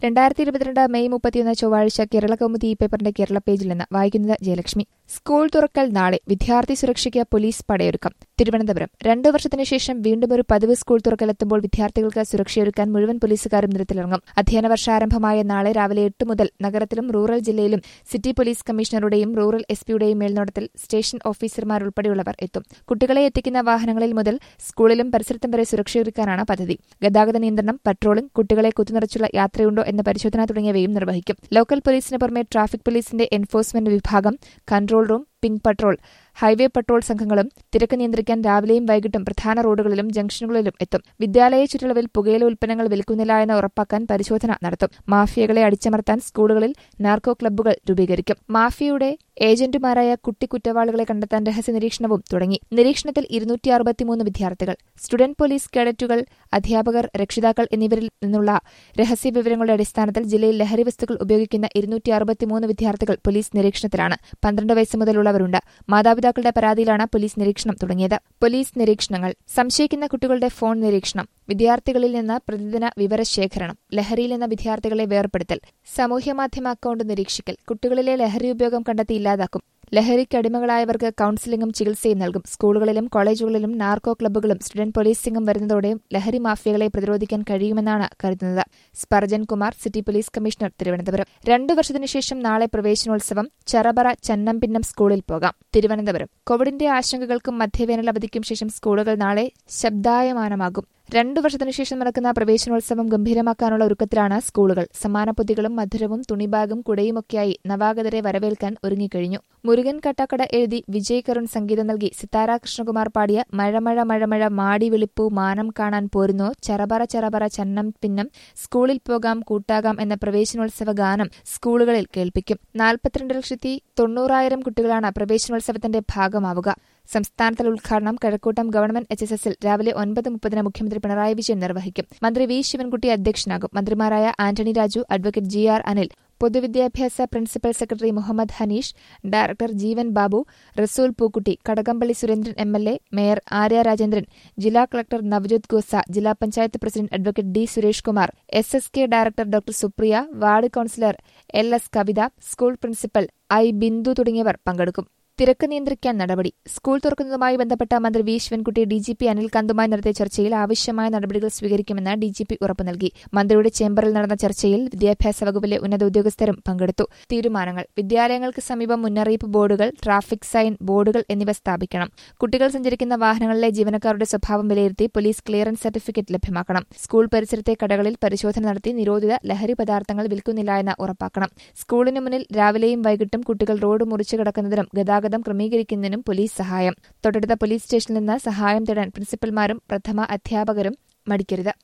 രണ്ടായിരത്തി ഇരുപത്തിരണ്ട് മെയ് മുപ്പത്തിയൊന്ന് ചൊവ്വാഴ്ച കേരള കൗമുദി ഈ പേപ്പറിന്റെ കേരള പേജിൽ നിന്ന് വായിക്കുന്നത് ജയലക്ഷ്മി സ്കൂൾ തുറക്കൽ നാളെ വിദ്യാർത്ഥി സുരക്ഷയ്ക്ക് പോലീസ് പടയൊരുക്കം തിരുവനന്തപുരം രണ്ടു വർഷത്തിനു ശേഷം വീണ്ടും ഒരു പതിവ് സ്കൂൾ തുറക്കലെത്തുമ്പോൾ വിദ്യാർത്ഥികൾക്ക് സുരക്ഷയൊരുക്കാൻ മുഴുവൻ പോലീസുകാരും നിരത്തിലിറങ്ങും അധ്യയന വർഷാരംഭമായ നാളെ രാവിലെ എട്ട് മുതൽ നഗരത്തിലും റൂറൽ ജില്ലയിലും സിറ്റി പോലീസ് കമ്മീഷണറുടെയും റൂറൽ എസ് പിയുടെയും മേൽനോട്ടത്തിൽ സ്റ്റേഷൻ ഓഫീസർമാരുൾപ്പെടെയുള്ളവർ എത്തും കുട്ടികളെ എത്തിക്കുന്ന വാഹനങ്ങളിൽ മുതൽ സ്കൂളിലും പരിസരത്തും വരെ സുരക്ഷയൊരുക്കാനാണ് പദ്ധതി ഗതാഗത നിയന്ത്രണം പട്രോളിംഗ് കുട്ടികളെ കുത്തിനിറച്ചുള്ള യാത്രയുണ്ടോ എന്ന പരിശോധന തുടങ്ങിയവയും നിർവഹിക്കും ലോക്കൽ പോലീസിന് പുറമെ ട്രാഫിക് പോലീസിന്റെ എൻഫോഴ്സ്മെന്റ് വിഭാഗം control room pink patrol highway patrol സംഘങ്ങളും തിരക്ക് നിയന്ത്രിക്കാൻ രാവിലെയും വൈകിട്ടും പ്രധാന റോഡുകളിലും ജംഗ്ഷനുകളിലും എത്തും വിദ്യാലയ ചുറ്റളവിൽ പുകയില ഉൽപ്പന്നങ്ങൾ വിൽക്കുന്നില്ല എന്ന് ഉറപ്പാക്കാൻ പരിശോധന നടത്തും മാഫിയകളെ അടിച്ചമർത്താൻ സ്കൂളുകളിൽ നാർക്കോ ക്ലബ്ബുകൾ രൂപീകരിക്കും മാഫിയയുടെ ഏജന്റുമാരായ കുട്ടി കുറ്റവാളികളെ കണ്ടെത്താൻ രഹസ്യ നിരീക്ഷണവും തുടങ്ങി നിരീക്ഷണത്തിൽ ഇരുന്നൂറ്റി അറുപത്തിമൂന്ന് വിദ്യാർത്ഥികൾ സ്റ്റുഡന്റ് പോലീസ് കേഡറ്റുകൾ അധ്യാപകർ രക്ഷിതാക്കൾ എന്നിവരിൽ നിന്നുള്ള രഹസ്യ വിവരങ്ങളുടെ അടിസ്ഥാനത്തിൽ ജില്ലയിൽ ലഹരി വസ്തുക്കൾ ഉപയോഗിക്കുന്ന ഇരുന്നൂറ്റി അറുപത്തിമൂന്ന് വിദ്യാർത്ഥികൾ പോലീസ് നിരീക്ഷണത്തിലാണ് പന്ത്രണ്ട് വയസ്സ് മുതലുള്ളവരുണ്ട് മാതാപിതാക്കളുടെ പരാതിയിലാണ് പോലീസ് നിരീക്ഷണം തുടങ്ങിയത് പോലീസ് നിരീക്ഷണങ്ങൾ സംശയിക്കുന്ന കുട്ടികളുടെ ഫോൺ നിരീക്ഷണം വിദ്യാർത്ഥികളിൽ നിന്ന് പ്രതിദിന വിവരശേഖരണം ലഹരിയിൽ നിന്ന് വിദ്യാർത്ഥികളെ വേർപെടുത്തൽ സാമൂഹ്യമാധ്യമ അക്കൌണ്ട് നിരീക്ഷിക്കൽ കുട്ടികളിലെ ലഹരി ഉപയോഗം കണ്ടെത്തി ഇല്ലാതാക്കും ലഹരിക്കടിമകളായവർക്ക് കൌൺസിലിംഗും ചികിത്സയും നൽകും സ്കൂളുകളിലും കോളേജുകളിലും നാർക്കോ ക്ലബ്ബുകളും സ്റ്റുഡന്റ് പോലീസിംഗും വരുന്നതോടെ ലഹരി മാഫിയകളെ പ്രതിരോധിക്കാൻ കഴിയുമെന്നാണ് കരുതുന്നത് Sparjan Kumar city police commissioner Thiruvananthapuram രണ്ടു വർഷത്തിനുശേഷം നാളെ പ്രവേശനോത്സവം ചറബറ ചന്നംപിന്നം സ്കൂളിൽ പോകാം തിരുവനന്തപുരം കോവിഡിന്റെ ആശങ്കകൾക്കും മധ്യവേനൽ അവധിക്കും ശേഷം സ്കൂളുകൾ നാളെ ശബ്ദായമാനമാകും രണ്ടു വർഷത്തിനുശേഷം നടക്കുന്ന പ്രവേശനോത്സവം ഗംഭീരമാക്കാനുള്ള ഒരുക്കത്തിലാണ് സ്കൂളുകൾ സമ്മാനപ്പൊതികളും മധുരവും തുണിബാഗും കുടയുമൊക്കെയായി നവാഗതരെ വരവേൽക്കാൻ ഒരുങ്ങിക്കഴിഞ്ഞു മുരുകൻ കട്ടാക്കട എഴുതി വിജയ് കരുൺ സംഗീതം നൽകി സിത്താര കൃഷ്ണകുമാർ പാടിയ മഴമഴ മഴമഴ മാടി വിളിപ്പു മാനം കാണാൻ പോരുന്നോ ചറബറ ചറബറ ചന്നം പിന്നം സ്കൂളിൽ പോകാം കൂട്ടാകാം എന്ന പ്രവേശനോത്സവ ഗാനം സ്കൂളുകളിൽ കേൾപ്പിക്കും നാൽപ്പത്തിരണ്ട് ലക്ഷത്തി തൊണ്ണൂറായിരം കുട്ടികളാണ് പ്രവേശനോത്സവത്തിന്റെ ഭാഗമാവുക സംസ്ഥാനതല ഉദ്ഘാടനം കഴക്കൂട്ടം ഗവൺമെന്റ് എച്ച് എസ് എസിൽ രാവിലെ ഒൻപത് മുപ്പതിന് മുഖ്യമന്ത്രി പിണറായി വിജയൻ നിർവഹിക്കും മന്ത്രി വി ശിവൻകുട്ടി അധ്യക്ഷനാകും മന്ത്രിമാരായ Antony Raju advocate G R Anil പൊതുവിദ്യാഭ്യാസ principal secretary Muhammad Hanish director Jeevan Babu Resul Pookutty Kadakampally Surendran M L A mayor Arya Rajendran ജില്ലാ കളക്ടർ നവജോത് ഗോസ ജില്ലാ panchayat president advocate D Suresh Kumar S S K director doctor Supriya ward councillor L S Kavitha school principal I Bindu തുടങ്ങിയവർ പങ്കെടുക്കും തിരക്ക് നിയന്ത്രിക്കാൻ നടപടി സ്കൂൾ തുറക്കുന്നതുമായി ബന്ധപ്പെട്ട മന്ത്രി V Sivankutty D G P Anil കാന്തുമായി നടത്തിയ ചർച്ചയിൽ ആവശ്യമായ നടപടികൾ സ്വീകരിക്കുമെന്ന് ഡി ജി പി ഉറപ്പു നൽകി മന്ത്രിയുടെ ചേംബറിൽ നടന്ന ചർച്ചയിൽ വിദ്യാഭ്യാസ വകുപ്പിലെ ഉന്നത ഉദ്യോഗസ്ഥരും പങ്കെടുത്തു തീരുമാനങ്ങൾ വിദ്യാലയങ്ങൾക്ക് സമീപം മുന്നറിയിപ്പ് ബോർഡുകൾ ട്രാഫിക് സൈൻ ബോർഡുകൾ എന്നിവ സ്ഥാപിക്കണം കുട്ടികൾ സഞ്ചരിക്കുന്ന വാഹനങ്ങളിലെ ജീവനക്കാരുടെ സ്വഭാവം വിലയിരുത്തി പോലീസ് ക്ലിയറൻസ് സർട്ടിഫിക്കറ്റ് ലഭ്യമാക്കണം സ്കൂൾ പരിസരത്തെ കടകളിൽ പരിശോധന നടത്തി നിരോധിത ലഹരി പദാർത്ഥങ്ങൾ വിൽക്കുന്നില്ല എന്ന് ഉറപ്പാക്കണം സ്കൂളിന് മുന്നിൽ രാവിലെയും വൈകിട്ടും കുട്ടികൾ റോഡ് മുറിച്ചു കിടക്കുന്നതിനും ഗതാഗതം ക്രമീകരിക്കുന്നതിനും പോലീസ് സഹായം തൊട്ടടുത്ത പോലീസ് സ്റ്റേഷനിൽ നിന്ന് സഹായം തേടാൻ പ്രിൻസിപ്പൽമാരും പ്രഥമ അധ്യാപകരും മടിക്കരുത്